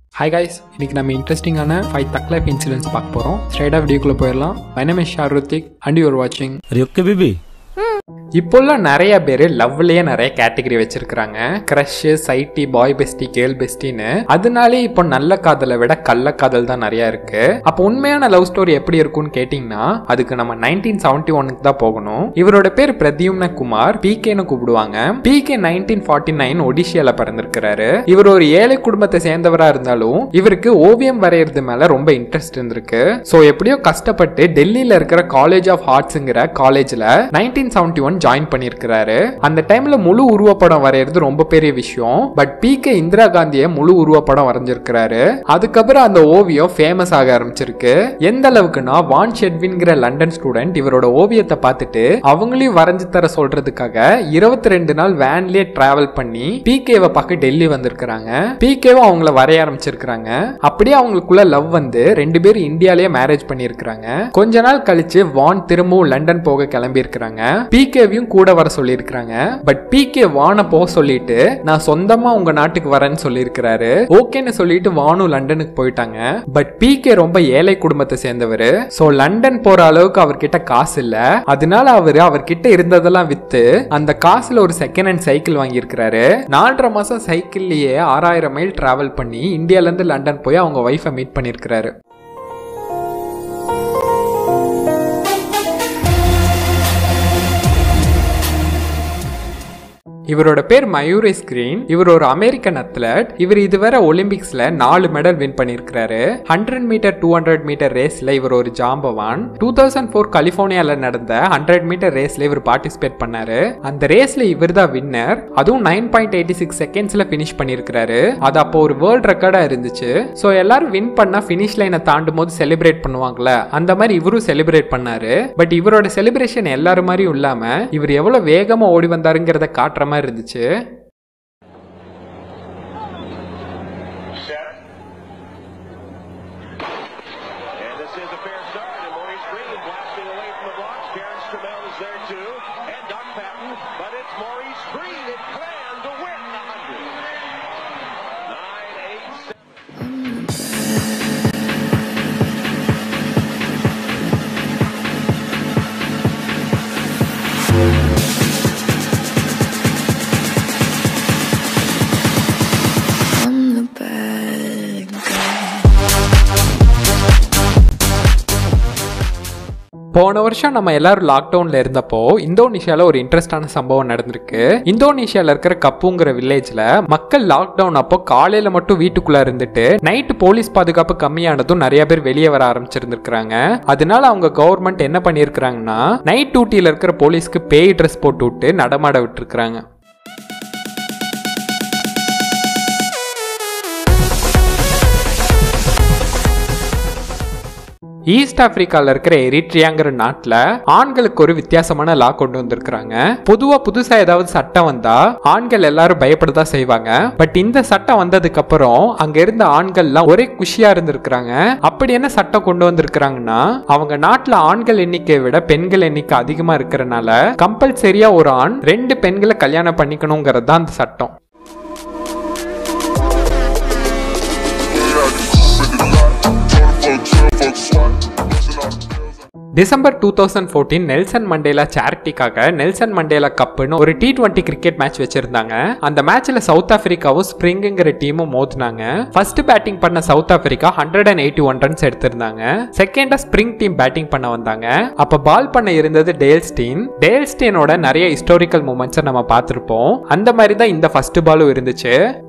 Hi guys இன்னைக்கு நம்ம இன்ட்ரெஸ்டிங்கான ஃபைவ் தக் லைஃப் இன்சிடென்ட்ஸ் பார்க்க போகிறோம் ஸ்ட்ரைட்டாக வீடியோக்குள்ளே போயிடலாம் my name is Sharuthik and you're வாட்சிங் अरे ओके बेबी இப்போல்லாம் நிறைய பேர் லவ்லயே நிறைய கேட்டகரி வச்சிருக்கிறாங்க க்ரஷ் சைட்டி பாய் பெஸ்டி கேர்ள் பெஸ்டின்னு அதனாலே இப்போ நல்ல காதலை விட கள்ள காதல் தான் நிறைய இருக்கு அப்போ உண்மையான லவ் ஸ்டோரி எப்படி இருக்கும்னு கேட்டிங்கன்னா அதுக்கு நம்ம நைன்டீன் செவன்டி ஒனுக்கு தான் போகணும் இவரோட பேர் பிரத்யும்ன குமார் பிகேன்னு கூப்பிடுவாங்க பிகே நைன்டீன் ஃபார்ட்டி நைன் ஒடிஷியால பிறந்திருக்கிறாரு இவர் ஒரு ஏழை குடும்பத்தை சேர்ந்தவரா இருந்தாலும் இவருக்கு ஓவியம் வரையறது மேல ரொம்ப இன்ட்ரெஸ்ட் இருந்திருக்கு ஸோ எப்படியோ கஷ்டப்பட்டு டெல்லியில இருக்கிற காலேஜ் ஆஃப் ஆர்ட்ஸுங்கிற காலேஜ்ல நைன்டீன் செவன்டி ஒன் ஜாயின் பண்ணியிருக்கிறாரு அந்த டைம்ல முழு உருவப்படம் வரையறது ரொம்ப பெரிய விஷயம் பட் பி கே இந்திரா காந்திய முழு உருவப்படம் வரைஞ்சிருக்கிறாரு அதுக்கப்புறம் அந்த ஓவியம் ஃபேமஸ் ஆக ஆரம்பிச்சிருக்கு எந்த அளவுக்குன்னா வான் ஷெட்வின்கிற லண்டன் ஸ்டூடெண்ட் இவரோட ஓவியத்தை பார்த்துட்டு அவங்களையும் வரைஞ்சு தர சொல்றதுக்காக இருபத்தி ரெண்டு நாள் வேன்லயே டிராவல் பண்ணி பி கேவை பார்க்க டெல்லி வந்திருக்கிறாங்க பி கேவும் அவங்கள வரைய ஆரம்பிச்சிருக்கிறாங்க அப்படியே அவங்களுக்குள்ள லவ் வந்து ரெண்டு பேரும் இந்தியாலயே மேரேஜ் பண்ணியிருக்கிறாங்க கொஞ்ச நாள் கழிச்சு வான் திரும்பவும் லண்டன் போக கிளம்பி இருக்கிறாங்க பி கேவையும் கூட வர சொல்லியிருக்கிறாங்க பட் பி கே வானை போக சொல்லிட்டு நான் சொந்தமா உங்க நாட்டுக்கு வரேன்னு சொல்லியிருக்கிறாரு ஓகேன்னு சொல்லிட்டு வானும் லண்டனுக்கு போயிட்டாங்க பட் பி கே ரொம்ப ஏழை குடும்பத்தை சேர்ந்தவர் சோ லண்டன் போற அளவுக்கு அவர்கிட்ட காசு இல்ல அதனால அவரு அவர்கிட்ட இருந்ததெல்லாம் வித்து அந்த காசுல ஒரு செகண்ட் ஹேண்ட் சைக்கிள் வாங்கியிருக்கிறாரு நாலரை மாசம் சைக்கிள்லயே ஆறாயிரம் மைல் டிராவல் பண்ணி இந்தியால இருந்து லண்டன் போய் அவங்க ஒய்ஃபை மீட் பண்ணியிருக்கிறாரு இவரோட பேர் மயூரே ஸ்கிரீன் இவர் ஒரு அமெரிக்கன் அத்லட் இவர் இதுவரை ஒலிம்பிக்ஸ்ல நாலு மெடல் வின் பண்ணியிருக்கிறாரு hundred metre two hundred metre ரேஸ்ல இவர் ஒரு ஜாம்பவான் டூ தௌசண்ட் ஃபோர் கலிபோர்னியால நடந்த ஹண்ட்ரட் மீட்டர் ரேஸ்ல இவர் பார்ட்டிசிபேட் பண்ணாரு அந்த ரேஸ்ல இவர் தான் வின்னர் அதுவும் நைன் பாயிண்ட் எயிட்டி சிக்ஸ் செகண்ட்ஸ்ல பினிஷ் பண்ணியிருக்கிறாரு அது அப்போ ஒரு வேர்ல்ட் ரெக்கார்டா இருந்துச்சு ஸோ எல்லாரும் வின் பண்ணா ஃபினிஷ் லைனை தாண்டும் போது செலிப்ரேட் பண்ணுவாங்கல்ல அந்த மாதிரி இவரும் செலிப்ரேட் பண்ணாரு பட் இவரோட செலிப்ரேஷன் எல்லாரும் மாதிரியும் இல்லாம இவர் எவ்வளவு வேகமா ஓடி வந்தாருங்கிறத காட்டுற மாதிரி இருந்துச்சு Set. And this is a fair start. And Maurice Green blasting away from the blocks. Karen Stramel is there too. And Doug Patton. But it's Maurice Green and Clan to win the 100. 9 8 6. I'm the bad guy. போன வருஷம் நம்ம எல்லாரும் லாக்டவுன்ல இருந்தப்போ இந்தோனேஷியால ஒரு இன்ட்ரெஸ்டான சம்பவம் நடந்திருக்கு இந்தோனேஷியால இருக்கிற கப்புங்கிற வில்லேஜ்ல மக்கள் லாக்டவுன் அப்போ காலையில மட்டும் வீட்டுக்குள்ள இருந்துட்டு நைட்டு போலீஸ் பாதுகாப்பு கம்மியானதும் நிறைய பேர் வெளியே வர ஆரம்பிச்சிருந்திருக்காங்க அதனால அவங்க கவர்மெண்ட் என்ன பண்ணியிருக்கிறாங்கன்னா நைட் டியூட்டியில இருக்கிற போலீஸ்க்கு பேய் ட்ரெஸ் போட்டு விட்டு நடமாட விட்டுருக்காங்க ஈஸ்ட் ஆப்பிரிக்கால இருக்கிற எரிட்ரியாங்கிற நாட்டுல ஆண்களுக்கு ஒரு வித்தியாசமான லா கொண்டு வந்திருக்கிறாங்க பொதுவா புதுசா ஏதாவது சட்டம் வந்தா ஆண்கள் எல்லாரும் பயப்படதான் செய்வாங்க பட் இந்த சட்டம் வந்ததுக்கு அப்புறம் அங்க இருந்த ஆண்கள்லாம் ஒரே குஷியா இருந்திருக்கிறாங்க அப்படி என்ன சட்டம் கொண்டு வந்திருக்கிறாங்கன்னா அவங்க நாட்டுல ஆண்கள் எண்ணிக்கையை விட பெண்கள் எண்ணிக்கை அதிகமா இருக்கிறனால கம்பல்சரியா ஒரு ஆண் ரெண்டு பெண்களை கல்யாணம் பண்ணிக்கணுங்கிறது தான் அந்த சட்டம் December two thousand fourteen Nelson Mandela சேரிட்டிக்காக நெல்சன் மண்டேலா கப்புன்னு ஒரு டி டுவெண்ட்டி கிரிக்கெட் மேட்ச் வச்சிருந்தாங்க அந்த மேட்ச்ல சவுத் ஆப்பிரிக்காவும் ஸ்பிரிங்குங்கிற டீமும் மோதினாங்க ஃபர்ஸ்ட் பேட்டிங் பண்ண South Africa hundred and eighty one runs எடுத்திருந்தாங்க செகண்டா ஸ்பிரிங் டீம் பேட்டிங் பண்ண வந்தாங்க அப்ப பால் பண்ண இருந்தது டேல்ஸ்டீன் டேல்ஸ்டீனோட நிறைய ஹிஸ்டாரிக்கல் மூமெண்ட்ஸை நம்ம பார்த்திருப்போம் அந்த மாதிரி தான் இந்த ஃபர்ஸ்ட் பாலும் இருந்துச்சு